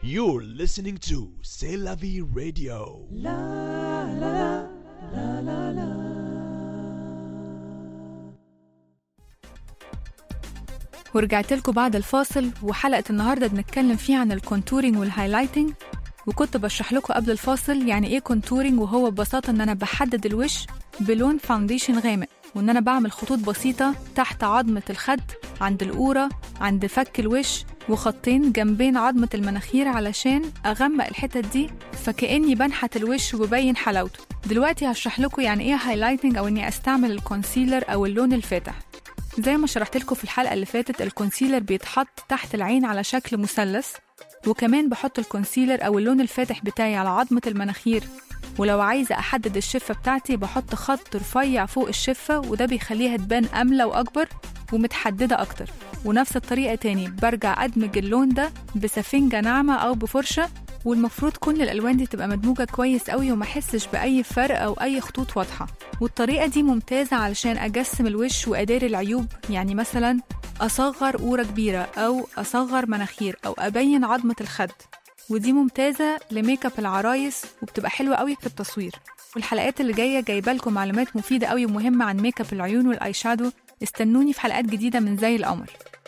You're listening to C'est la vie radio. ورجعت لكم بعد الفاصل وحلقة النهاردة بنتكلم فيها عن الكونتورينج والهايلايتنج وكنت بشرح لكم قبل الفاصل يعني ايه كونتورينج وهو ببساطة ان انا بحدد الوش بلون فاونديشن غامق وان انا بعمل خطوط بسيطة تحت عظمة الخد عند القورة عند فك الوش وخطين جنبين عظمة المناخير علشان أغمق الحتت دي فكأني بنحت الوش وببين حلاوته دلوقتي هشرح لكم يعني ايه هايلايتنج او اني استعمل الكونسيلر او اللون الفاتح زي ما شرحت لكم في الحلقة اللي فاتت الكونسيلر بيتحط تحت العين على شكل مثلث وكمان بحط الكونسيلر أو اللون الفاتح بتاعي على عظمة المناخير ولو عايزة أحدد الشفة بتاعتي بحط خط رفيع فوق الشفة وده بيخليها تبان أملى وأكبر ومتحددة أكتر ونفس الطريقة تاني برجع أدمج اللون ده بسفنجة ناعمة أو بفرشة والمفروض كل الألوان دي تبقى مدموجة كويس قوي وما احسش بأي فرق أو أي خطوط واضحة والطريقة دي ممتازة علشان أجسم الوش وأداري العيوب يعني مثلا أصغر قورة كبيرة أو أصغر مناخير أو أبين عظمة الخد ودي ممتازة لميك اب العرايس وبتبقى حلوة قوي في التصوير والحلقات اللي جاية جايبة لكم معلومات مفيدة قوي ومهمة عن ميك اب العيون والاي شادو استنوني في حلقات جديدة من زي القمر